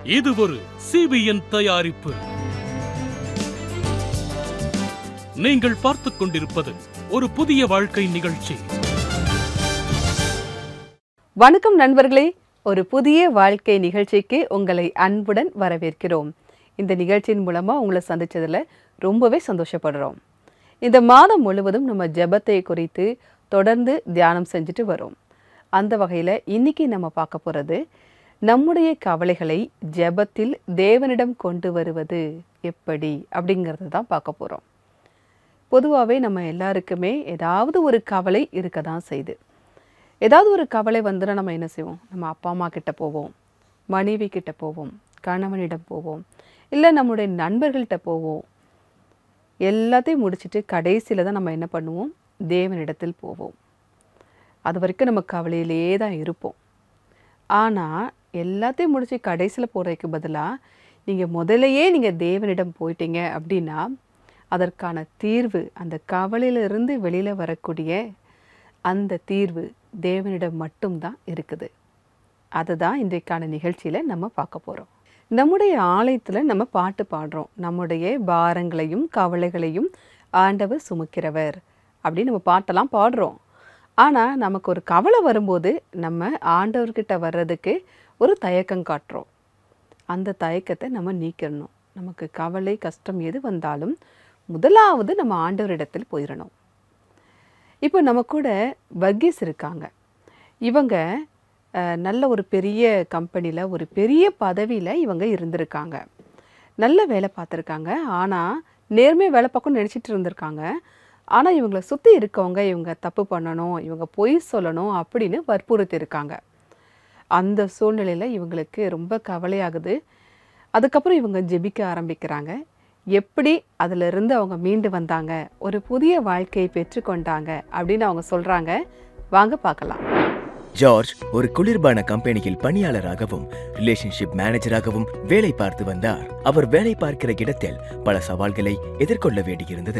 இது ஒரு சிபிஎன் தயாரிப்பு நீங்கள் பார்த்துக் கொண்டிருப்பது ஒரு புதிய வாழ்க்கை நிகழ்ச்சி வணக்கம் நண்பர்களே ஒரு புதிய வாழ்க்கை நிகழ்ச்சிக்கு உங்களை அன்புடன் வரவேற்கிறோம் இந்த நிகழ்ச்சியின் மூலமாக உங்களை சந்திச்சதுல ரொம்பவே சந்தோஷப்படுறோம் இந்த மாதம் முழுவதும் நம்ம ஜெபத்தை குறித்து தொடர்ந்து தியானம் செஞ்சுட்டு வரோம் அந்த வகையில் இன்னைக்கு நம்ம பார்க்க போகிறது நம்முடைய கவலைகளை ஜெபத்தில் தேவனிடம் கொண்டு வருவது எப்படி அப்படிங்கிறது தான் பார்க்க போகிறோம் பொதுவாகவே நம்ம எல்லாருக்குமே ஏதாவது ஒரு கவலை இருக்க தான் செய்யுது ஏதாவது ஒரு கவலை வந்துன்னா நம்ம என்ன செய்வோம் நம்ம அப்பா அம்மா கிட்ட போவோம் மனைவி கிட்ட போவோம் கணவனிடம் போவோம் இல்லை நம்முடைய நண்பர்கள்ட்ட போவோம் எல்லாத்தையும் முடிச்சிட்டு கடைசியில் தான் நம்ம என்ன பண்ணுவோம் தேவனிடத்தில் போவோம் அது வரைக்கும் நம்ம கவலையிலேயே தான் இருப்போம் ஆனால் எல்லாத்தையும் முடிச்சு கடைசியில் போகிறதுக்கு பதிலாக நீங்கள் முதலையே நீங்கள் தேவனிடம் போயிட்டீங்க அப்படின்னா அதற்கான தீர்வு அந்த கவலையிலிருந்து வெளியில் வரக்கூடிய அந்த தீர்வு தேவனிடம் மட்டும்தான் இருக்குது அதுதான் இன்றைக்கான நிகழ்ச்சியில் நம்ம பார்க்க போகிறோம் நம்முடைய ஆலயத்தில் நம்ம பாட்டு பாடுறோம் நம்முடைய பாரங்களையும் கவலைகளையும் ஆண்டவர் சுமக்கிறவர் அப்படின்னு நம்ம பாட்டெல்லாம் பாடுறோம் ஆனால் நமக்கு ஒரு கவலை வரும்போது நம்ம ஆண்டவர்கிட்ட வர்றதுக்கு ஒரு தயக்கம் காட்டுறோம் அந்த தயக்கத்தை நம்ம நீக்கிடணும் நமக்கு கவலை கஷ்டம் எது வந்தாலும் முதலாவது நம்ம ஆண்டவரிடத்தில் போயிடணும் இப்போ நம்ம கூட வர்கீஸ் இருக்காங்க இவங்க அஹ், நல்ல ஒரு பெரிய கம்பெனியில் ஒரு பெரிய பதவியில் இவங்க இருந்திருக்காங்க நல்ல வேலை பார்த்துருக்காங்க ஆனால் நேர்மையாக வேலை பார்க்கணும்னு நினச்சிட்டு இருந்திருக்காங்க ஆனால் இவங்கள சுற்றி இருக்கவங்க இவங்க தப்பு பண்ணணும் இவங்க பொய் சொல்லணும் அப்படின்னு வற்புறுத்தி இருக்காங்க அந்த சூழ்நிலையில் இவங்களுக்கு ரொம்ப கவலையாகுது அதுக்கப்புறம் இவங்க ஜெபிக்க ஆரம்பிக்கிறாங்க எப்படி அதிலிருந்து அவங்க மீண்டு வந்தாங்க ஒரு புதிய வாழ்க்கையை பெற்றுக்கொண்டாங்க அப்படின்னு அவங்க சொல்கிறாங்க வாங்க பார்க்கலாம் ஜார்ஜ் ஒரு குளிர்பான கம்பெனியில் பணியாளராகவும் ரிலேஷன்ஷிப் மேனேஜராகவும் வேலை பார்த்து வந்தார் அவர் வேலை பார்க்கிற இடத்தில் பல சவால்களை எதிர்கொள்ள வேண்டியிருந்தது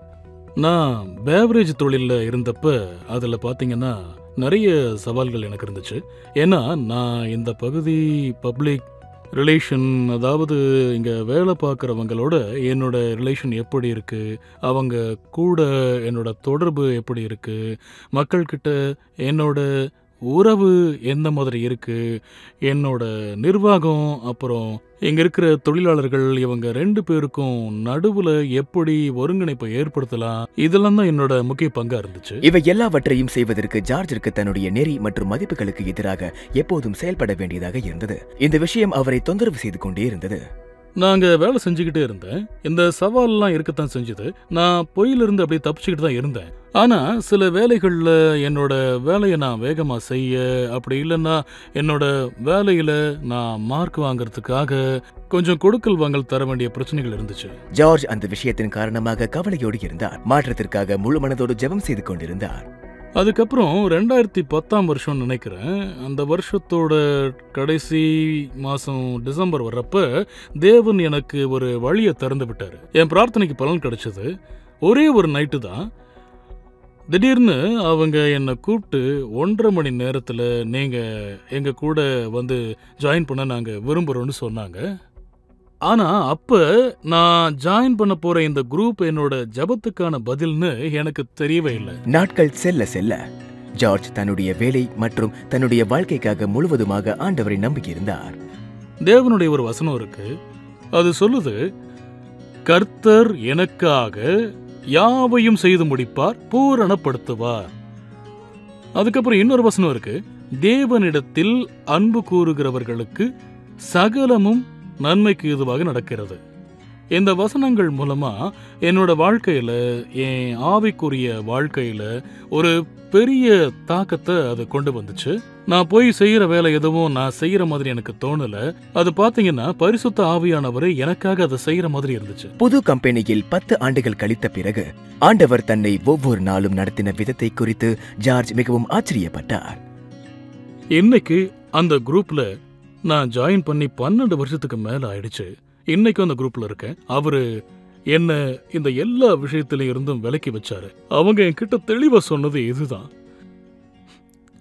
நான் பேவரேஜ் தொழிலில் இருந்தப்ப அதில் பார்த்தீங்கன்னா நிறைய சவால்கள் எனக்கு இருந்துச்சு ஏன்னா நான் இந்த பகுதி பப்ளிக் ரிலேஷன் அதாவது இங்கே வேலை பார்க்குறவங்களோட என்னோட ரிலேஷன் எப்படி இருக்குது அவங்க கூட என்னோட தொடர்பு எப்படி இருக்குது மக்கள்கிட்ட என்னோட உறவு எந்த மாதிரி இருக்குது என்னோட நிர்வாகம் அப்புறம் இங்க இருக்கிற தொழிலாளர்கள் இவங்க ரெண்டு பேருக்கும் நடுவுல எப்படி ஒருங்கிணைப்பை ஏற்படுத்தலாம் இதெல்லாம் தான் என்னோட முக்கிய பங்கா இருந்துச்சு இவை எல்லாவற்றையும் செய்வதற்கு ஜார்ஜிற்கு தன்னுடைய நெறி மற்றும் மதிப்புகளுக்கு எதிராக எப்போதும் செயல்பட வேண்டியதாக இருந்தது இந்த விஷயம் அவரை தொந்தரவு செய்து கொண்டே இருந்தது நாங்க வேலை செஞ்சுக்கிட்டே இருந்தேன் இந்த சவால்லாம் இருக்கத்தான் செஞ்சது நான் பொயிலிருந்து அப்படியே தப்பிச்சுக்கிட்டு தான் இருந்தேன் ஆனா சில வேலைகள்ல என்னோட வேலையை நான் வேகமா செய்ய அப்படி இல்லைன்னா என்னோட வேலையில நான் மார்க் வாங்குறதுக்காக கொஞ்சம் கொடுக்கல் வாங்கல் தர வேண்டிய பிரச்சனைகள் இருந்துச்சு ஜார்ஜ் அந்த விஷயத்தின் காரணமாக கவலையோடு இருந்தார் மாற்றத்திற்காக முழு மனதோடு ஜெபம் செய்து கொண்டிருந்தார் அதுக்கப்புறம் ரெண்டாயிரத்தி பத்தாம் வருஷம் நினைக்கிறேன் அந்த வருஷத்தோட கடைசி மாதம் டிசம்பர் வர்றப்ப தேவன் எனக்கு ஒரு வழியை திறந்து விட்டார் என் பிரார்த்தனைக்கு பலன் கிடைச்சது ஒரே ஒரு நைட்டு தான் திடீர்னு அவங்க என்னை கூப்பிட்டு ஒன்றரை மணி நேரத்தில் நீங்கள் எங்கள் கூட வந்து ஜாயின் பண்ண நாங்கள் விரும்புகிறோன்னு சொன்னாங்க ஆனால் அப்போ நான் ஜாயின் பண்ண போகிற இந்த குரூப் என்னோட ஜபத்துக்கான பதில்னு எனக்கு தெரியவே இல்லை நாட்கள் செல்ல செல்ல ஜார்ஜ் தன்னுடைய வேலை மற்றும் தன்னுடைய வாழ்க்கைக்காக முழுவதுமாக ஆண்டவரை நம்பியிருந்தார் தேவனுடைய ஒரு வசனம் இருக்கு அது சொல்லுது கர்த்தர் எனக்காக யாவையும் செய்து முடிப்பார் பூரணப்படுத்துவார் அதுக்கப்புறம் இன்னொரு வசனம் இருக்கு தேவனிடத்தில் அன்பு கூறுகிறவர்களுக்கு சகலமும் நன்மைக்கு இதுவாக நடக்கிறது இந்த வசனங்கள் மூலமா என்னோட வாழ்க்கையில என் ஆவிக்குரிய வாழ்க்கையில ஒரு பெரிய தாக்கத்தை அது கொண்டு வந்துச்சு நான் போய் செய்யற வேலை எதுவும் நான் செய்யற மாதிரி எனக்கு தோணல அது பாத்தீங்கன்னா பரிசுத்த ஆவியானவர் எனக்காக அதை செய்யற மாதிரி இருந்துச்சு புது கம்பெனியில் பத்து ஆண்டுகள் கழித்த பிறகு ஆண்டவர் தன்னை ஒவ்வொரு நாளும் நடத்தின விதத்தை குறித்து ஜார்ஜ் மிகவும் ஆச்சரியப்பட்டார் இன்னைக்கு அந்த குரூப்ல நான் ஜாயின் பண்ணி பன்னெண்டு வருஷத்துக்கு மேல ஆயிடுச்சு இன்னைக்கும் அந்த குரூப்ல இருக்கேன் அவரு என்ன இந்த எல்லா விஷயத்தில இருந்தும் விலக்கி வச்சாரு அவங்க என்கிட்ட தெளிவா சொன்னது இதுதான்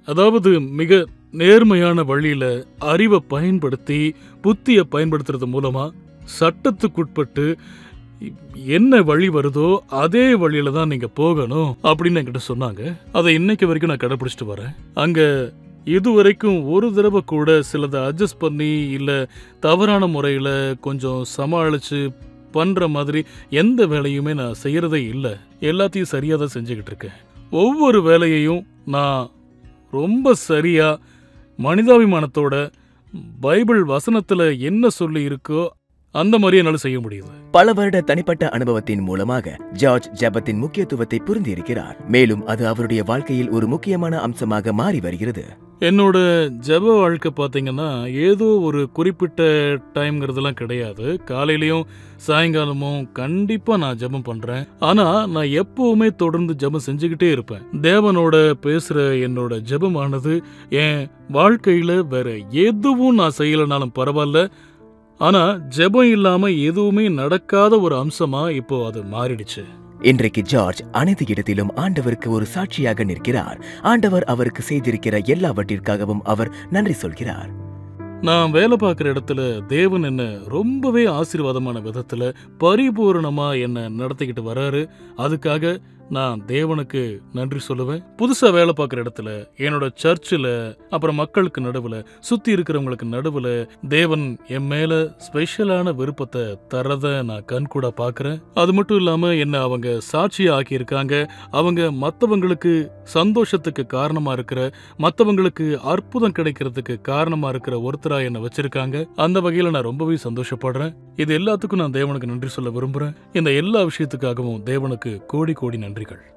அதாவது மிக நேர்மையான வழியில அறிவை பயன்படுத்தி புத்தியை பயன்படுத்துறது மூலமா சட்டத்துக்குட்பட்டு என்ன வழி வருதோ அதே வழியில தான் நீங்க போகணும் அப்படின்னு என்கிட்ட சொன்னாங்க அதை இன்னைக்கு வரைக்கும் நான் கடைபிடிச்சிட்டு வரேன் அங்க இதுவரைக்கும் ஒரு தடவை கூட சிலதை அட்ஜஸ்ட் பண்ணி இல்ல தவறான முறையில கொஞ்சம் சமாளிச்சு பண்ற மாதிரி எந்த வேலையுமே நான் செய்யறதே இல்லை எல்லாத்தையும் சரியா தான் செஞ்சுக்கிட்டு இருக்கேன் ஒவ்வொரு வேலையையும் நான் ரொம்ப சரியா மனிதாபிமானத்தோட பைபிள் வசனத்துல என்ன சொல்லி இருக்கோ அந்த மாதிரி என்னால செய்ய முடியுது பல வருட தனிப்பட்ட அனுபவத்தின் மூலமாக ஜார்ஜ் ஜெபத்தின் முக்கியத்துவத்தை புரிந்திருக்கிறார் மேலும் அது அவருடைய வாழ்க்கையில் ஒரு முக்கியமான அம்சமாக மாறி வருகிறது என்னோட ஜெப வாழ்க்கை பார்த்தீங்கன்னா ஏதோ ஒரு குறிப்பிட்ட டைம்ங்கிறதெல்லாம் கிடையாது காலையிலயும் சாயங்காலமும் கண்டிப்பா நான் ஜெபம் பண்றேன் ஆனா நான் எப்பவுமே தொடர்ந்து ஜெபம் செஞ்சுக்கிட்டே இருப்பேன் தேவனோட பேசுற என்னோட ஜெபமானது என் வாழ்க்கையில வேற எதுவும் நான் செய்யலைனாலும் பரவாயில்ல ஆனா ஜெபம் இல்லாம எதுவுமே நடக்காத ஒரு அம்சமா இப்போ அது மாறிடுச்சு இன்றைக்கு ஜார்ஜ் அனைத்து இடத்திலும் ஆண்டவருக்கு ஒரு சாட்சியாக நிற்கிறார் ஆண்டவர் அவருக்கு செய்திருக்கிற எல்லாவற்றிற்காகவும் அவர் நன்றி சொல்கிறார் நான் வேலை பார்க்குற இடத்துல தேவன் என்ன ரொம்பவே ஆசீர்வாதமான விதத்துல பரிபூரணமா என்ன நடத்திக்கிட்டு வராரு அதுக்காக நான் தேவனுக்கு நன்றி சொல்லுவேன் புதுசா வேலை பார்க்குற இடத்துல என்னோட சர்ச்சில் அப்புறம் மக்களுக்கு நடுவுல சுத்தி இருக்கிறவங்களுக்கு நடுவுல தேவன் என் மேல ஸ்பெஷலான விருப்பத்தை தரத நான் கண்கூட பார்க்கறேன் அது மட்டும் இல்லாம என்ன அவங்க சாட்சியா ஆக்கியிருக்காங்க அவங்க மத்தவங்களுக்கு சந்தோஷத்துக்கு காரணமா இருக்கிற மத்தவங்களுக்கு அற்புதம் கிடைக்கிறதுக்கு காரணமா இருக்கிற ஒருத்தரா என்ன வச்சிருக்காங்க அந்த வகையில நான் ரொம்பவே சந்தோஷப்படுறேன் இது எல்லாத்துக்கும் நான் தேவனுக்கு நன்றி சொல்ல விரும்புறேன் இந்த எல்லா விஷயத்துக்காகவும் தேவனுக்கு கோடி கோடி நன்றிகள்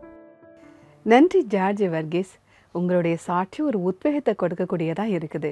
நன்றி ஜார்ஜ் வர்கீஸ் உங்களுடைய சாட்சி ஒரு உத்வேகத்தை கொடுக்கக்கூடியதாக இருக்குது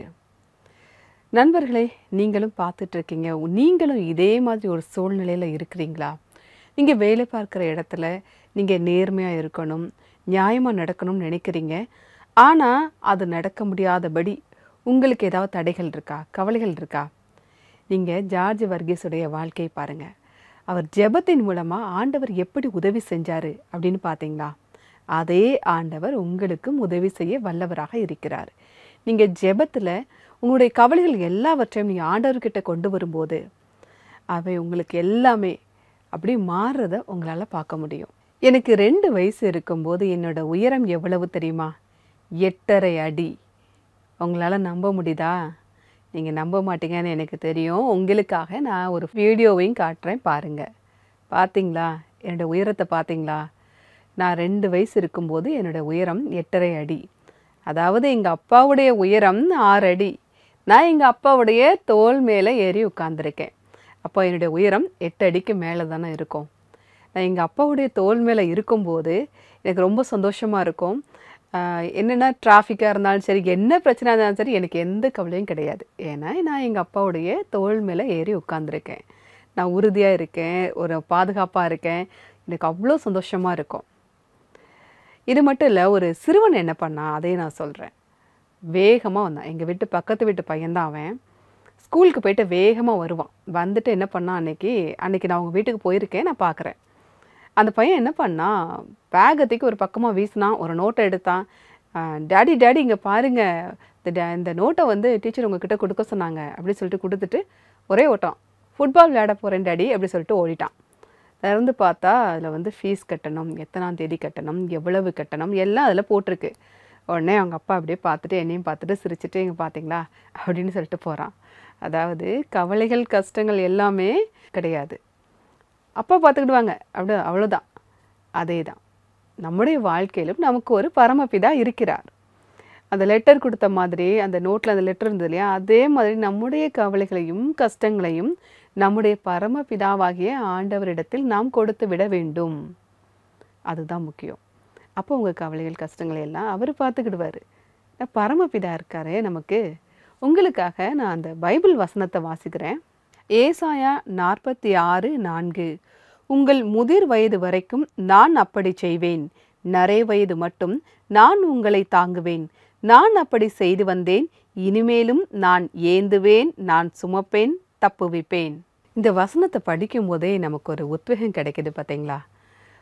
நண்பர்களே நீங்களும் பார்த்துட்டு இருக்கீங்க நீங்களும் இதே மாதிரி ஒரு சூழ்நிலையில் இருக்கிறீங்களா நீங்கள் வேலை பார்க்குற இடத்துல நீங்கள் நேர்மையாக இருக்கணும் நியாயமாக நடக்கணும்னு நினைக்கிறீங்க ஆனால் அது நடக்க முடியாதபடி உங்களுக்கு ஏதாவது தடைகள் இருக்கா கவலைகள் இருக்கா நீங்கள் ஜார்ஜ் வர்கீஸுடைய வாழ்க்கையை பாருங்கள் அவர் ஜெபத்தின் மூலமாக ஆண்டவர் எப்படி உதவி செஞ்சார் அப்படின்னு பார்த்தீங்களா அதே ஆண்டவர் உங்களுக்கும் உதவி செய்ய வல்லவராக இருக்கிறார் நீங்கள் ஜெபத்தில் உங்களுடைய கவலைகள் எல்லாவற்றையும் நீங்கள் ஆண்டவர்கிட்ட கொண்டு வரும்போது அவை உங்களுக்கு எல்லாமே அப்படி மாறுறத உங்களால் பார்க்க முடியும் எனக்கு ரெண்டு வயசு இருக்கும்போது என்னோட உயரம் எவ்வளவு தெரியுமா எட்டரை அடி உங்களால் நம்ப முடியுதா நீங்கள் நம்ப மாட்டீங்கன்னு எனக்கு தெரியும் உங்களுக்காக நான் ஒரு வீடியோவையும் காட்டுறேன் பாருங்கள் பார்த்தீங்களா என்னோட உயரத்தை பார்த்தீங்களா நான் ரெண்டு வயசு இருக்கும்போது என்னோட உயரம் எட்டரை அடி அதாவது எங்கள் அப்பாவுடைய உயரம் ஆறு அடி நான் எங்கள் அப்பாவுடைய தோல் மேலே ஏறி உட்காந்துருக்கேன் அப்போ என்னுடைய உயரம் எட்டு அடிக்கு மேலே தானே இருக்கும் நான் எங்கள் அப்பாவுடைய தோல் மேலே இருக்கும்போது எனக்கு ரொம்ப சந்தோஷமாக இருக்கும் ஆஹ் என்னென்னா டிராஃபிக்காக இருந்தாலும் சரி என்ன பிரச்சனை இருந்தாலும் சரி எனக்கு எந்த கவலையும் கிடையாது ஏன்னா நான் எங்கள் அப்பாவுடைய தோள் மேலே ஏறி உட்காந்துருக்கேன் நான் உறுதியாக இருக்கேன் ஒரு பாதுகாப்பாக இருக்கேன் எனக்கு அவ்வளோ சந்தோஷமாக இருக்கும் இது மட்டும் இல்லை ஒரு சிறுவன் என்ன பண்ணான் அதையும் நான் சொல்கிறேன் வேகமாக வந்தான் எங்கள் வீட்டு பக்கத்து வீட்டு பையன்தான் அவன் ஸ்கூலுக்கு போயிட்டு வேகமாக வருவான் வந்துட்டு என்ன பண்ணான் அன்னைக்கு அன்னைக்கு நான் அவங்க வீட்டுக்கு போயிருக்கேன் நான் பார்க்குறேன் அந்த பையன் என்ன பண்ணான் பேகத்துக்கு ஒரு பக்கமாக வீசினான் ஒரு நோட்டை எடுத்தான் டேடி டேடி இங்கே பாருங்க இந்த டே- இந்த நோட்டை வந்து டீச்சர் உங்ககிட்ட கொடுக்க சொன்னாங்க அப்படின்னு சொல்லிட்டு கொடுத்துட்டு ஒரே ஓட்டம் ஃபுட்பால் விளையாட போகிறேன் டேடி அப்படி சொல்லிட்டு ஓடிட்டான் திறந்து பார்த்தா அதில் வந்து ஃபீஸ் கட்டணும் எத்தனாம் தேதி கட்டணும் எவ்வளவு கட்டணும் எல்லாம் அதில் போட்டிருக்கு உடனே அவங்க அப்பா அப்படியே பார்த்துட்டு என்னையும் பார்த்துட்டு சிரிச்சிட்டு இங்கே பார்த்தீங்களா அப்படின்னு சொல்லிட்டு போகிறான் அதாவது கவலைகள் கஷ்டங்கள் எல்லாமே கிடையாது அப்பா பார்த்துக்கிடுவாங்க அப்படி அவ்வளோதான் அதே தான் நம்முடைய வாழ்க்கையிலும் நமக்கு ஒரு பரமபிதா இருக்கிறார் அந்த லெட்டர் கொடுத்த மாதிரி அந்த நோட்டில் அந்த லெட்டர் இருந்தது இல்லையா அதே மாதிரி நம்முடைய கவலைகளையும் கஷ்டங்களையும் நம்முடைய பரமபிதாவாகிய ஆண்டவரிடத்தில் நாம் கொடுத்து விட வேண்டும் அதுதான் முக்கியம் அப்போ உங்கள் கவலைகள் கஷ்டங்களை எல்லாம் அவர் பார்த்துக்கிடுவார் பரமபிதா இருக்காரே நமக்கு உங்களுக்காக நான் அந்த பைபிள் வசனத்தை வாசிக்கிறேன் ஏசாயா நாற்பத்தி ஆறு நான்கு உங்கள் முதிர் வயது வரைக்கும் நான் அப்படி செய்வேன் நரை வயது மட்டும் நான் உங்களை தாங்குவேன் நான் அப்படி செய்து வந்தேன் இனிமேலும் நான் ஏந்துவேன் நான் சுமப்பேன் தப்புவிப்பேன் இந்த வசனத்தை படிக்கும் போதே நமக்கு ஒரு உத்வேகம் கிடைக்குது பார்த்தீங்களா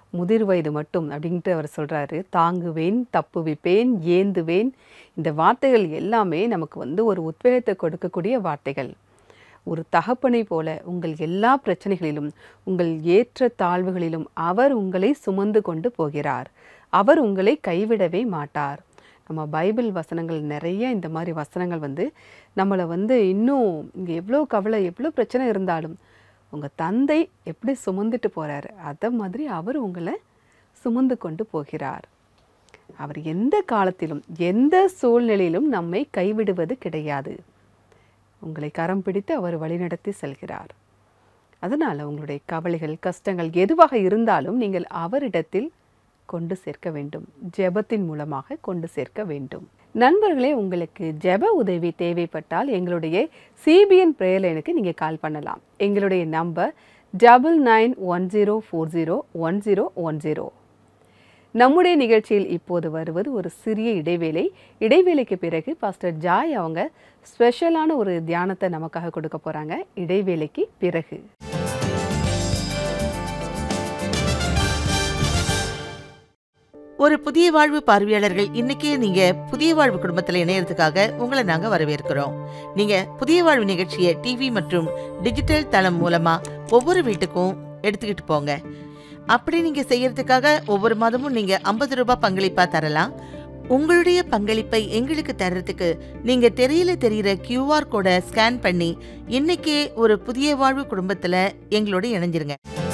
முதிர் வயது மட்டும் அப்படின்ட்டு அவர் சொல்கிறாரு தாங்குவேன் தப்புவிப்பேன் ஏந்துவேன் இந்த வார்த்தைகள் எல்லாமே நமக்கு வந்து ஒரு உத்வேகத்தை கொடுக்கக்கூடிய வார்த்தைகள் ஒரு தகப்பனை போல உங்கள் எல்லா பிரச்சனைகளிலும் உங்கள் ஏற்ற தாழ்வுகளிலும் அவர் உங்களை சுமந்து கொண்டு போகிறார் அவர் உங்களை கைவிடவே மாட்டார் நம்ம பைபிள் வசனங்கள் நிறைய இந்த மாதிரி வசனங்கள் வந்து நம்மளை வந்து இன்னும் இங்கே எவ்வளோ கவலை எவ்வளோ பிரச்சனை இருந்தாலும் உங்கள் தந்தை எப்படி சுமந்துட்டு போகிறாரு அதை மாதிரி அவர் உங்களை சுமந்து கொண்டு போகிறார் அவர் எந்த காலத்திலும் எந்த சூழ்நிலையிலும் நம்மை கைவிடுவது கிடையாது உங்களை கரம் பிடித்து அவர் வழிநடத்தி செல்கிறார் அதனால் உங்களுடைய கவலைகள் கஷ்டங்கள் எதுவாக இருந்தாலும் நீங்கள் அவரிடத்தில் கொண்டு சேர்க்க வேண்டும் ஜெபத்தின் மூலமாக கொண்டு சேர்க்க வேண்டும் நண்பர்களே உங்களுக்கு ஜெப உதவி தேவைப்பட்டால் எங்களுடைய சிபிஎன் ப்ரேயர் லைனுக்கு நீங்கள் கால் பண்ணலாம் எங்களுடைய number double nine one zero four zero one zero one zero நம்முடைய நிகழ்ச்சியில் இப்போது வருவது ஒரு சிறிய இடைவேளை இடைவேளைக்கு பிறகு பாஸ்டர் ஜாய் அவங்க ஸ்பெஷலான ஒரு தியானத்தை நமக்காக கொடுக்க போறாங்க இடைவேளைக்கு பிறகு ஒரு புதிய வாழ்வு பார்வையாளர்கள் இன்னைக்கே நீங்க புதிய வாழ்வு குடும்பத்துல இணையறதுக்காக உங்களை நாங்க வரவேற்கிறோம் நீங்க புதிய வாழ்வு நிகழ்ச்சியை டிவி மற்றும் டிஜிட்டல் தளம் மூலமா ஒவ்வொரு வீட்டுக்கும் எடுத்துக்கிட்டு போங்க அப்படி நீங்க செய்யறதுக்காக ஒவ்வொரு மாதமும் நீங்க ஐம்பது ரூபாய் பங்களிப்பா தரலாம் உங்களுடைய பங்களிப்பை எங்களுக்கு தர்றதுக்கு நீங்க தெரியல தெரியிற கியூஆர் கோடை ஸ்கேன் பண்ணி இன்னைக்கே ஒரு புதிய வாழ்வு குடும்பத்துல எங்களோட இணைஞ்சிருங்க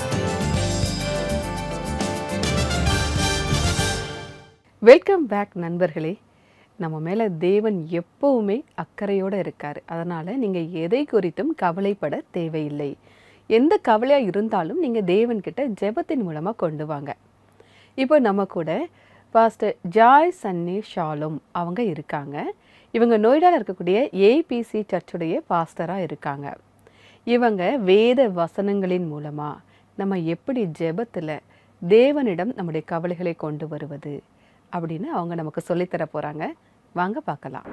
வெல்கம் பேக் நண்பர்களே நம்ம மேலே தேவன் எப்பவுமே அக்கறையோடு இருக்கார் அதனால் நீங்கள் எதை குறித்தும் கவலைப்பட தேவையில்லை எந்த கவலையாக இருந்தாலும் நீங்கள் தேவன்கிட்ட ஜெபத்தின் மூலமாக கொண்டு வாங்க இப்போ நம்ம கூட பாஸ்டர் ஜாய் சன்னி ஷாலும் அவங்க இருக்காங்க இவங்க நொய்டாவில் இருக்கக்கூடிய ஏபிசி சர்ச்சுடைய பாஸ்டராக இருக்காங்க இவங்க வேத வசனங்களின் மூலமாக நம்ம எப்படி ஜெபத்தில் தேவனிடம் நம்முடைய கவலைகளை கொண்டு வருவது அப்படின்னு அவங்க நமக்கு சொல்லித்தர போகிறாங்க வாங்க பார்க்கலாம்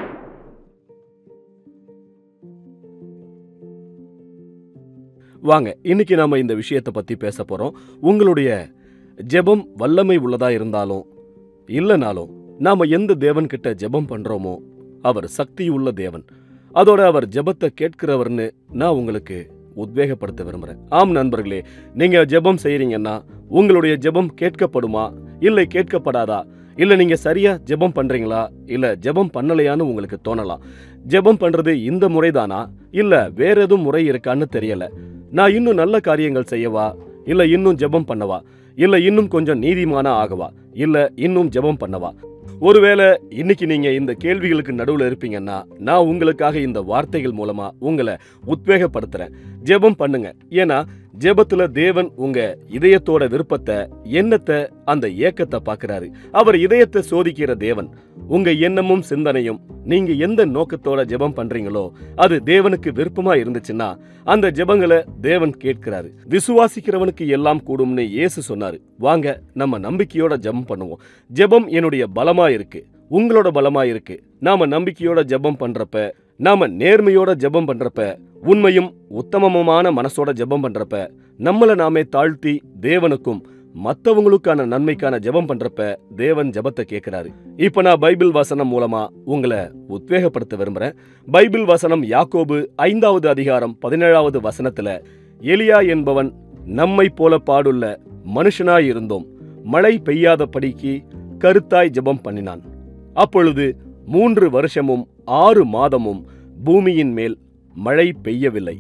வாங்க இன்னைக்கு நாம இந்த விஷயத்தை பத்தி பேச போறோம் உங்களுடைய ஜெபம் வல்லமை உள்ளதா இருந்தாலும் இல்லைனாலும் நாம எந்த தேவன் கிட்ட ஜெபம் பண்றோமோ அவர் சக்தி உள்ள தேவன் அதோட அவர் ஜெபத்தை கேட்கிறவர்னு நான் உங்களுக்கு உத்வேகப்படுத்த விரும்புறேன் ஆம் நண்பர்களே நீங்க ஜெபம் செய்றீங்கன்னா உங்களுடைய ஜெபம் கேட்கப்படுமா இல்லை கேட்கப்படாதா இல்ல நீங்க சரியா ஜெபம் பண்றீங்களா இல்ல ஜெபம் பண்ணலையான்னு உங்களுக்கு தோணலாம் ஜெபம் பண்றது இந்த முறைதானா இல்ல வேற எதுவும் முறை இருக்கான்னு தெரியல நான் இன்னும் நல்ல காரியங்கள் செய்யவா இல்ல இன்னும் ஜெபம் பண்ணவா இல்ல இன்னும் கொஞ்சம் நீதிமானா ஆகவா இல்ல இன்னும் ஜெபம் பண்ணவா ஒருவேளை இன்னைக்கு நீங்க இந்த கேள்விகளுக்கு நடுவுல இருப்பீங்கன்னா நான் உங்களுக்காக இந்த வார்த்தைகள் மூலமா உங்களை உத்வேகப்படுத்துறேன் ஜெபம் பண்ணுங்க ஏன்னா ஜெபத்துல தேவன் உங்க இதயத்தோட விருப்பத்தை எண்ணத்தை அந்த ஏக்கத்தை பார்க்கறாரு அவர் இதயத்தை சோதிக்கிற தேவன் உங்க எண்ணமும் சிந்தனையும் நீங்க எந்த நோக்கத்தோட ஜெபம் பண்றீங்களோ அது தேவனுக்கு விருப்பமா இருந்துச்சுன்னா அந்த ஜெபங்களை தேவன் கேட்கிறாரு விசுவாசிக்கிறவனுக்கு எல்லாம் கூடும்னு இயேசு சொன்னாரு வாங்க நம்ம நம்பிக்கையோட ஜெபம் பண்ணுவோம் ஜெபம் என்னுடைய பலமா இருக்கு உங்களோட பலமா இருக்கு நாம நம்பிக்கையோட ஜெபம் பண்றப்ப நாம நேர்மையோட ஜெபம் பண்றப்ப உண்மையும் உத்தமமுமான மனசோட ஜெபம் பண்றப்ப நம்மள நாமே தாழ்த்தி தேவனுக்கும் மத்தவங்களுக்கான நன்மைக்கான ஜெபம் பண்றப்ப தேவன் ஜெபத்தை கேட்கிறாரு இப்ப நான் பைபிள் வசனம் மூலமா உங்களை உத்வேகப்படுத்த விரும்புறேன் பைபிள் வசனம் யாக்கோபு ஐந்தாவது அதிகாரம் பதினேழாவது வசனத்துல எலியா என்பவன் நம்மை போல பாடுள்ள மனுஷனாய் இருந்தோம் மழை பெய்யாதபடிக்கு கருத்தாய் ஜெபம் பண்ணினான் அப்பொழுது மூன்று வருஷமும் ஆறு மாதமும் பூமியின் மேல் மழை பெய்யவில்லை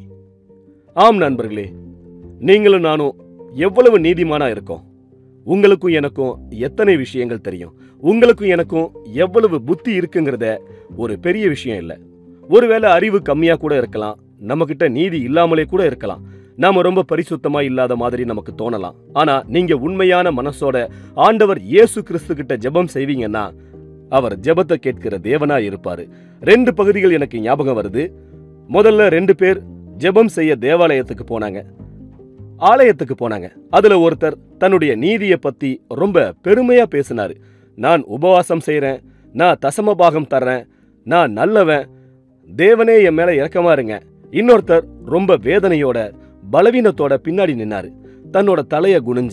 ஆம் நண்பர்களே நீங்களும் நானும் எவ்வளவு நீதிமானா இருக்கோம் உங்களுக்கும் எனக்கும் எத்தனை விஷயங்கள் தெரியும் உங்களுக்கும் எனக்கும் எவ்வளவு புத்தி இருக்குங்கிறத ஒரு பெரிய விஷயம் இல்லை ஒருவேளை அறிவு கம்மியா கூட இருக்கலாம் நம்மகிட்ட நீதி இல்லாமலே கூட இருக்கலாம் நாம ரொம்ப பரிசுத்தமா இல்லாத மாதிரி நமக்கு தோணலாம் ஆனா நீங்க உண்மையான மனசோட ஆண்டவர் இயேசு கிறிஸ்து கிட்ட ஜெபம் செய்வீங்கன்னா அவர் ஜெபத்தை கேட்கிற தேவனா இருப்பாரு ரெண்டு பகுதிகள் எனக்கு ஞாபகம் வருது முதல்ல ரெண்டு பேர் ஜெபம் செய்ய தேவாலயத்துக்கு போனாங்க ஆலயத்துக்கு போனாங்க அதுல ஒருத்தர் தன்னுடைய நீதியை பத்தி ரொம்ப பெருமையா பேசினாரு நான் உபவாசம் செய்றேன் நான் தசம பாகம் தர்றேன் நான் நல்லவன் தேவனே என் மேல இரக்கமா இருங்க இன்னொருத்தர் ரொம்ப வேதனையோட பலவீனத்தோட பின்னாடி நின்னாரு தன்னோட தலைய குனிஞ்சி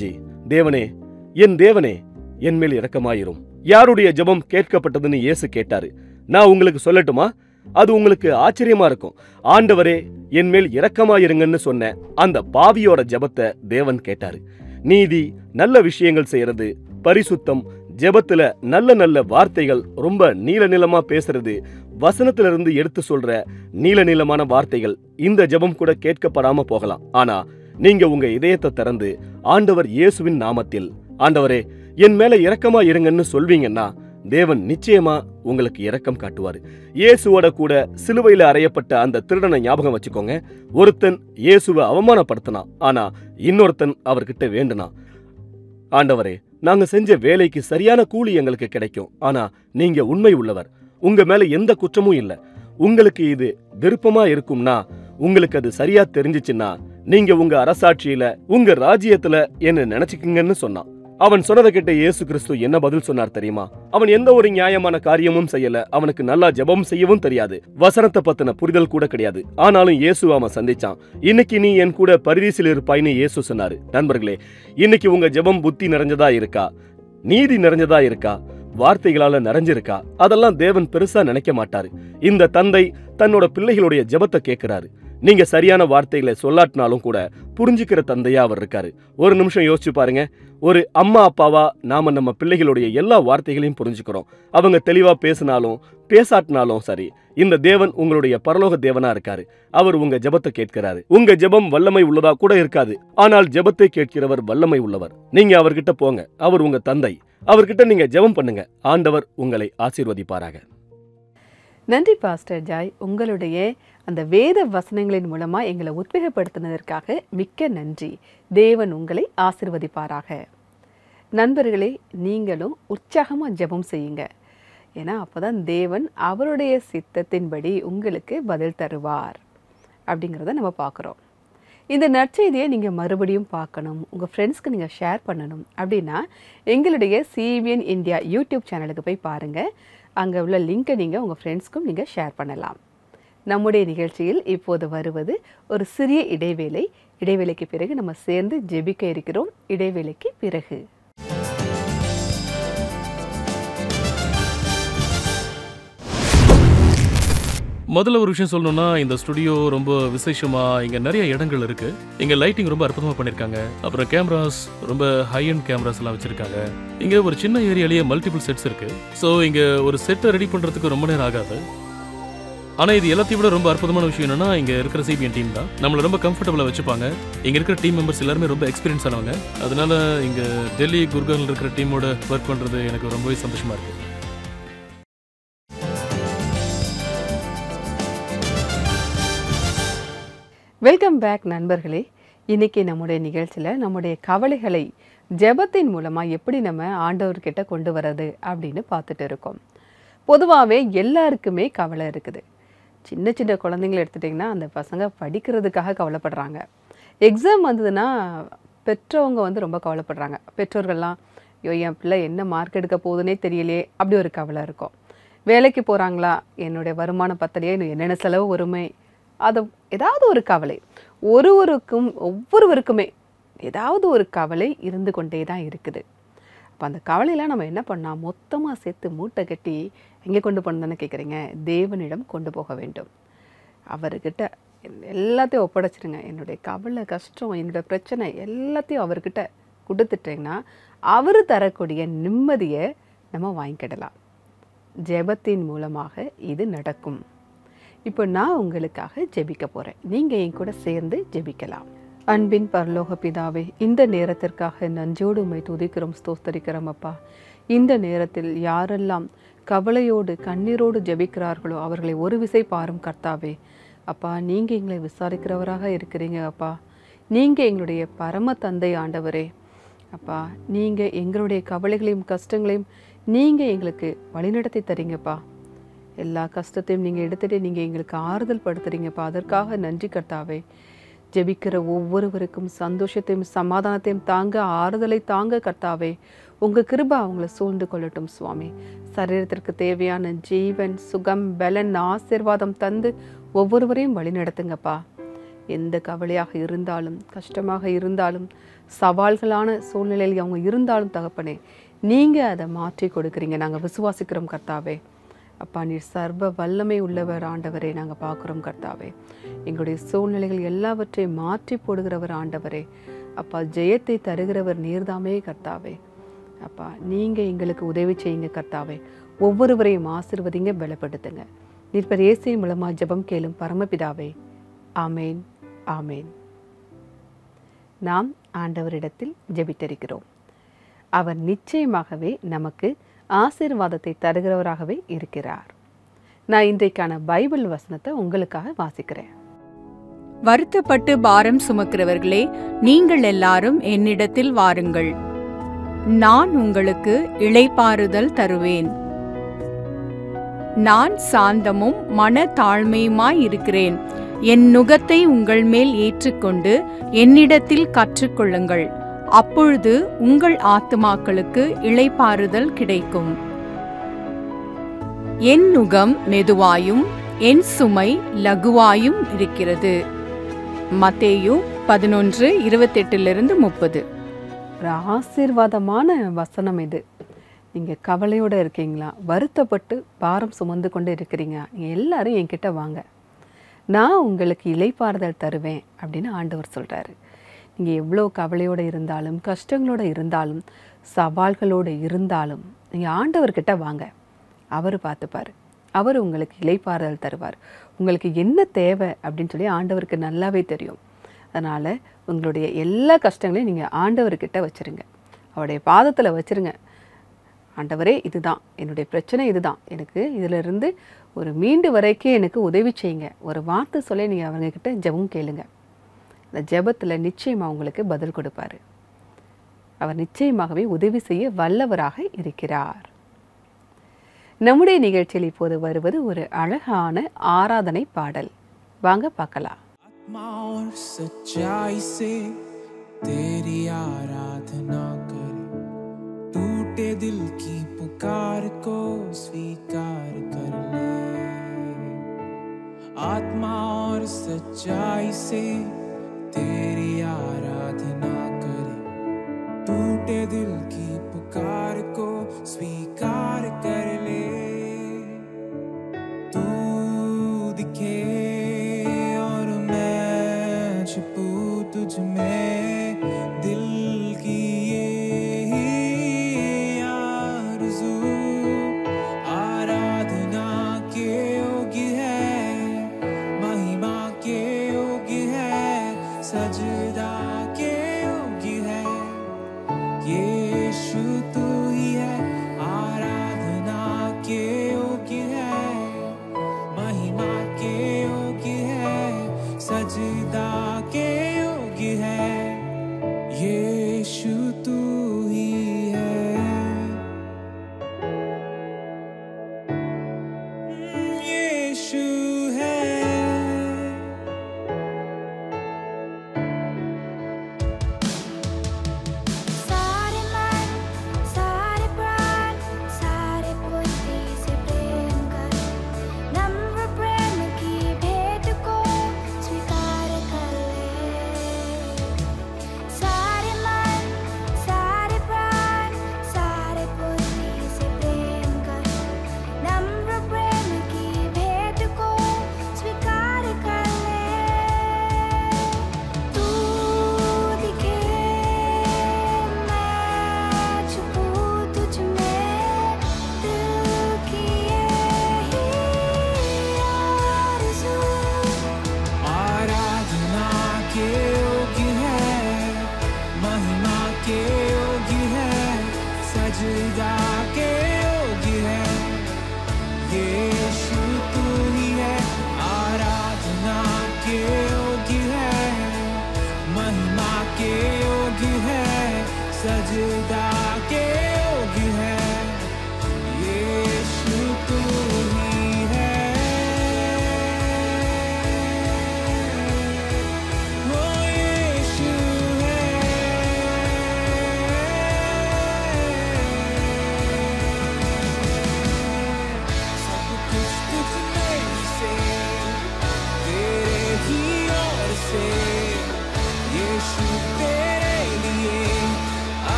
தேவனே என் தேவனே என் மேல் இரக்கமாயிரும் யாருடைய ஜெபம் கேட்கப்பட்டதுன்னு இயேசு கேட்டாரு நான் உங்களுக்கு சொல்லட்டுமா அது உங்களுக்கு ஆச்சரியமா இருக்கும் ஆண்டவரே என் மேல் இரக்கமாயிருங்கன்னு சொன்ன அந்த பாவியோட ஜெபத்தை தேவன் கேட்டாரு நீதி நல்ல விஷயங்கள் செய்யறது பரிசுத்தம் ஜெபத்துல நல்ல நல்ல வார்த்தைகள் ரொம்ப நீல நிலமா பேசுறது வசனத்துல இருந்து எடுத்து சொல்ற நீல நீளமான வார்த்தைகள் இந்த ஜெபம் கூட கேட்கப்படாம போகலாம் ஆனா நீங்க உங்க இதயத்தை திறந்து ஆண்டவர் இயேசுவின் நாமத்தில் ஆண்டவரே என் மேல இரக்கமா இருங்கன்னு சொல்வீங்கன்னா தேவன் நிச்சயமா உங்களுக்கு இரக்கம் காட்டுவாரு இயேசுவோட கூட சிலுவையில அறையப்பட்ட அந்த திருடனை ஞாபகம் வச்சுக்கோங்க ஒருத்தன் இயேசுவை அவமானப்படுத்தினான் ஆனா இன்னொருத்தன் அவர்கிட்ட வேண்டுனான் ஆண்டவரே நாங்க செஞ்ச வேலைக்கு சரியான கூலி எங்களுக்கு கிடைக்கும் ஆனா நீங்க உண்மை உள்ளவர் உங்க மேல எந்த குற்றமும் இல்ல உங்களுக்கு இது விருப்பமா இருக்கும்னா உங்களுக்கு அது சரியா தெரிஞ்சுச்சுன்னா நீங்க உங்க அரசாட்சியில உங்க ராஜ்யத்துல என்ன நினைச்சுக்குங்கன்னு சொன்னான் அவன் சொன்னதை கேட்ட இயேசு கிறிஸ்து என்ன பதில் சொன்னார் தெரியுமா அவன் எந்த ஒரு நியாயமான காரியமும் செய்யல அவனுக்கு நல்லா ஜெபம் செய்யவும் தெரியாது வசனத்தை பத்தின புரிதல் கூட கிடையாது ஆனாலும் இயேசு அவன் சந்திச்சான் இன்னைக்கு நீ என் கூட பரிதீசில் இருப்பாய்னு இயேசு சொன்னாரு நண்பர்களே இன்னைக்கு உங்க ஜெபம் புத்தி நிறைஞ்சதா இருக்கா நீதி நிறைஞ்சதா இருக்கா வார்த்தைகளால நிறைஞ்சிருக்கா அதெல்லாம் தேவன் பெருசா நினைக்க மாட்டாரு இந்த தந்தை தன்னோட பிள்ளைகளுடைய ஜெபத்தை கேட்கிறாரு நீங்க சரியான வார்த்தைகளை சொல்லாட்டினாலும் கூட புரிஞ்சுக்கிற தந்தையா அவர் இருக்காரு ஒரு நிமிஷம் யோசிச்சு பாருங்க ஒரு அம்மா அப்பாவா நாம நம்ம பிள்ளைகளுடைய எல்லா வார்த்தைகளையும் புரிஞ்சுக்கிறோம் அவங்க தெளிவா பேசினாலும் பேசாட்டினாலும் சரி இந்த தேவன் உங்களுடைய பரலோக தேவனா இருக்காரு அவர் உங்க ஜெபத்தை கேட்கிறாரு உங்க ஜெபம் வல்லமை உள்ளதா கூட இருக்காது ஆனால் ஜெபத்தை கேட்கிறவர் வல்லமை உள்ளவர் நீங்க அவர்கிட்ட போங்க அவர் உங்க தந்தை அவர்கிட்ட நீங்க ஜெபம் பண்ணுங்க ஆண்டவர் உங்களை ஆசீர்வதிப்பாராக நன்றி பாஸ்டர் ஜாய் உங்களுடைய அந்த வேத வசனங்களின் மூலமா எங்களை உத்வேகப்படுத்தினதற்காக மிக்க நன்றி தேவன் உங்களை ஆசிர்வதிப்பாராக நண்பர்களே நீங்களும் உற்சாகமா ஜெபம் செய்யுங்க ஏன்னா அப்பதான் தேவன் அவருடைய சித்தத்தின்படி உங்களுக்கு பதில் தருவார் அப்படிங்கிறத நம்ம பார்க்குறோம் இந்த நற்செய்தியை நீங்கள் மறுபடியும் பார்க்கணும் உங்கள் ஃப்ரெண்ட்ஸ்க்கு நீங்கள் ஷேர் பண்ணணும் அப்படின்னா எங்களுடைய சிபிஎன் இந்தியா யூடியூப் சேனலுக்கு போய் பாருங்கள் அங்கே உள்ள லிங்கை நீங்கள் உங்கள் ஃப்ரெண்ட்ஸ்க்கும் நீங்கள் ஷேர் பண்ணலாம் நம்முடைய நிகழ்ச்சியில் இப்போது வருவது ஒரு சிறிய இடைவேளை இடைவேளைக்கு பிறகு நம்ம சேர்ந்து ஜெபிக்க இருக்கிறோம் இடைவேளைக்கு பிறகு முதல்ல ஒரு விஷயம் சொல்லணும்னா இந்த ஸ்டுடியோ ரொம்ப விசேஷமா இங்க நிறைய இடங்கள் இருக்கு இங்க லைட்டிங் ரொம்ப அற்புதமா பண்ணிருக்காங்க அப்புறம் கேமராஸ் ரொம்ப ஹை அண்ட் கேமராஸ் எல்லாம் வச்சிருக்காங்க இங்க ஒரு சின்ன ஏரியாலேயே மல்டிபிள் செட்ஸ் இருக்கு ஸோ இங்க ஒரு செட்டை ரெடி பண்றதுக்கு ரொம்ப நேரம் ஆகாது ஆனா இது எல்லாத்தையும் விட ரொம்ப அற்புதமான விஷயம் என்னன்னா இங்க இருக்கிற சிபிஎன் டீம் தான் நம்மள ரொம்ப கம்ஃபர்டபுளா வச்சுப்பாங்க இங்க இருக்கிற டீம் மெம்பர்ஸ் எல்லாருமே ரொம்ப எக்ஸ்பீரியன்ஸ் ஆனவங்க அதனால இங்க டெல்லி குர்கான்ல இருக்கிற டீமோட ஒர்க் பண்றது எனக்கு ரொம்பவே சந்தோஷமா இருக்கு வெல்கம் பேக் நண்பர்களே இன்னைக்கு நம்முடைய நிகழ்ச்சியில் நம்முடைய கவலைகளை ஜெபத்தின் மூலமாக எப்படி நம்ம ஆண்டவர்கிட்ட கொண்டு வர்றது அப்படின்னு பார்த்துட்டு இருக்கோம் பொதுவாகவே எல்லாருக்குமே கவலை இருக்குது சின்ன சின்ன குழந்தைங்களை எடுத்துட்டிங்கன்னா அந்த பசங்க படிக்கிறதுக்காக கவலைப்படுறாங்க எக்ஸாம் வந்ததுன்னா பெற்றவங்க வந்து ரொம்ப கவலைப்படுறாங்க பெற்றோர்கள்லாம் ஐயோ என் பிள்ளை என்ன மார்க் எடுக்க போகுதுன்னே தெரியலையே அப்படி ஒரு கவலை இருக்கும் வேலைக்கு போகிறாங்களா என்னுடைய வருமானம் பத்தலையே இன்னும் என்னென்ன செலவு வருமே அது ஏதாவது ஒரு கவலை ஒருவருக்கும் ஒவ்வொருவருக்குமே ஏதாவது ஒரு கவலை இருந்து கொண்டே தான் இருக்குது அப்போ அந்த கவலையெல்லாம் நம்ம என்ன பண்ணால் மொத்தமாக சேர்த்து மூட்டை கட்டி எங்கே கொண்டு போகணுன்னு கேட்குறீங்க தேவனிடம் கொண்டு போக வேண்டும் அவர்கிட்ட எல்லாத்தையும் ஒப்படைச்சிருங்க என்னுடைய கவலை கஷ்டம் என்னுடைய பிரச்சனை எல்லாத்தையும் அவர்கிட்ட கொடுத்துட்டீங்கன்னா அவர் தரக்கூடிய நிம்மதியை நம்ம வாங்கிக்கிடலாம் ஜெபத்தின் மூலமாக இது நடக்கும் இப்போ நான் உங்களுக்காக ஜெபிக்க போகிறேன் நீங்கள் என் கூட சேர்ந்து ஜெபிக்கலாம் அன்பின் பரலோக பிதாவே இந்த நேரத்திற்காக நன்றியோடு உம்மை துதிக்கிறோம் ஸ்தோத்தரிக்கிறோம் அப்பா இந்த நேரத்தில் யாரெல்லாம் கவலையோடு கண்ணீரோடு ஜெபிக்கிறார்களோ அவர்களை ஒரு விசை பாரும் கர்த்தாவே அப்பா நீங்கள் எங்களை விசாரிக்கிறவராக இருக்கிறீங்க அப்பா நீங்கள் எங்களுடைய பரம தந்தை ஆண்டவரே அப்பா நீங்கள் எங்களுடைய கவலைகளையும் கஷ்டங்களையும் நீங்கள் எங்களுக்கு வழிநடத்தி தரீங்கப்பா எல்லா கஷ்டத்தையும் நீங்கள் எடுத்துட்டு நீங்கள் எங்களுக்கு ஆறுதல் படுத்துறீங்கப்பா அதற்காக நன்றி கர்த்தாவே ஜெபிக்கிற ஒவ்வொருவருக்கும் சந்தோஷத்தையும் சமாதானத்தையும் தாங்க ஆறுதலை தாங்க கர்த்தாவே உங்கள் கிருபை அவங்கள சூழ்ந்து கொள்ளட்டும் சுவாமி சரீரத்திற்கு தேவையான ஜீவன் சுகம் பலன் ஆசீர்வாதம் தந்து ஒவ்வொருவரையும் வழி நடத்துங்கப்பா எந்த கவலையாக இருந்தாலும் கஷ்டமாக இருந்தாலும் சவால்களான சூழ்நிலையில் அவங்க இருந்தாலும் தகப்பனே நீங்கள் அதை மாற்றி கொடுக்குறீங்க நாங்கள் விசுவாசிக்கிறோம் கர்த்தாவே அப்பா நீர் சர்வ வல்லமை உள்ளவர் ஆண்டவரே நாங்கள் பார்க்குறோம் கர்த்தாவே எங்களுடைய சூழ்நிலைகள் எல்லாவற்றையும் மாற்றி போடுகிறவர் ஆண்டவரே அப்பா ஜெயத்தை தருகிறவர் நீர்தாமே கர்த்தாவே அப்பா நீங்கள் எங்களுக்கு உதவி செய்யுங்க கர்த்தாவே ஒவ்வொருவரையும் ஆசிர்வதிங்க பலப்படுத்துங்க நீர்பர் இயேசை மூலமாக ஜெபம் கேளும் பரமபிதாவே ஆமேன் ஆமேன் நாம் ஆண்டவரிடத்தில் ஜெபித்திருக்கிறோம் அவர் நிச்சயமாகவே நமக்கு ஆசீர்வாதத்தை தருகிறவராகவே இருக்கிறார் நான் இன்றைக்கான பைபிள் வசனத்தை உங்களுக்காக வாசிக்கிறேன் வருத்தப்பட்டு பாரம் சுமக்கிறவர்களே நீங்கள் எல்லாரும் என்னிடத்தில் வாருங்கள் நான் உங்களுக்கு இளைப்பாறுதல் தருவேன் நான் சாந்தமும் மன தாழ்மையுமாய் இருக்கிறேன் என் நுகத்தை உங்கள் மேல் ஏற்றுக்கொண்டு என்னிடத்தில் கற்றுக்கொள்ளுங்கள் அப்பொழுது உங்கள் ஆத்துமாக்களுக்கு இளைப்பாறுதல் கிடைக்கும் என் நுகம் மெதுவாயும் என் சுமை லகுவாயும் இருக்கிறது மத்தேயு பதினொன்று இருபத்தெட்டிலிருந்து முப்பது ஒரு ஆசீர்வாதமான வசனம் இது நீங்கள் கவலையோடு இருக்கீங்களா வருத்தப்பட்டு பாரம் சுமந்து கொண்டு இருக்கிறீங்க நீங்கள் எல்லாரும் என்கிட்ட வாங்க நான் உங்களுக்கு இலைப்பாறுதல் தருவேன் அப்படின்னு ஆண்டவர் சொல்கிறாரு நீங்கள் எவ்வளோ கவலையோடு இருந்தாலும் கஷ்டங்களோடு இருந்தாலும் சவால்களோடு இருந்தாலும் நீங்கள் ஆண்டவர்கிட்ட வாங்க அவர் பார்த்துப்பார் அவர் உங்களுக்கு இலைப்பாறுதல் தருவார் உங்களுக்கு என்ன தேவை அப்படின்னு சொல்லி ஆண்டவருக்கு நல்லாவே தெரியும் அதனால் உங்களுடைய எல்லா கஷ்டங்களையும் நீங்கள் ஆண்டவர்கிட்ட வச்சுருங்க அவருடைய பாதத்தில் வச்சுருங்க ஆண்டவரே இதுதான் என்னுடைய பிரச்சனை இதுதான் எனக்கு இதிலிருந்து ஒரு மீண்டு வரைக்கும் எனக்கு உதவி செய்யுங்க ஒரு வார்த்தை சொல்லி நீங்கள் அவங்கக்கிட்ட ஜெபம் கேளுங்க அந்த ஜெபத்தில் நிச்சயமாக உங்களுக்கு பதில் கொடுப்பாரு அவர் நிச்சயமாகவே உதவி செய்ய வல்லவராக இருக்கிறார் நம்முடைய நிகழ்ச்சியில் இப்போது வருவது ஒரு அழகான ஆராதனை பாடல் வாங்க பார்க்கலாம் आत्मा और सच्चाई से तेरी आराधना करे टूटे दिल की पुकार को स्वीकार कर ले आत्मा और सच्चाई से तेरी आराधना करे टूटे दिल की पुकार को स्वीकार कर ले तू दिखे और मैं छिपू तुझ में दिल की ये आरज़ू आराधना के योग्य है महिमा के योग्य है सजदा के योग्य है यीशु तू ही है आराधना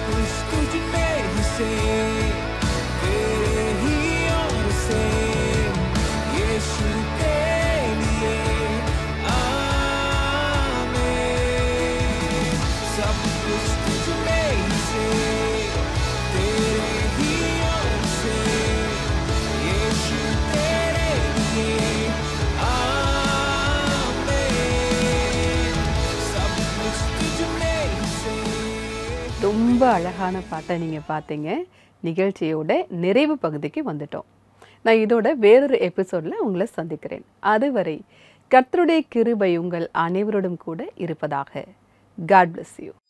कुछ तुझ में ही से तेरे ही और से यीशु तेरे लिए आमीन सब कुछ तुझ में ही से तेरे ही और से यीशु तेरे लिए आमीन सब कुछ तुझ में ही से ரொம்ப அழகான பாட்டை நீங்கள் பார்த்தீங்க நிகழ்ச்சியோட நிறைவு பகுதிக்கு வந்துட்டோம் நான் இதோட வேறொரு எபிசோடில் உங்களை சந்திக்கிறேன் அதுவரை கர்த்தருடைய கிருபை உங்கள் அனைவரோடும் கூட இருப்பதாக காட் bless யூ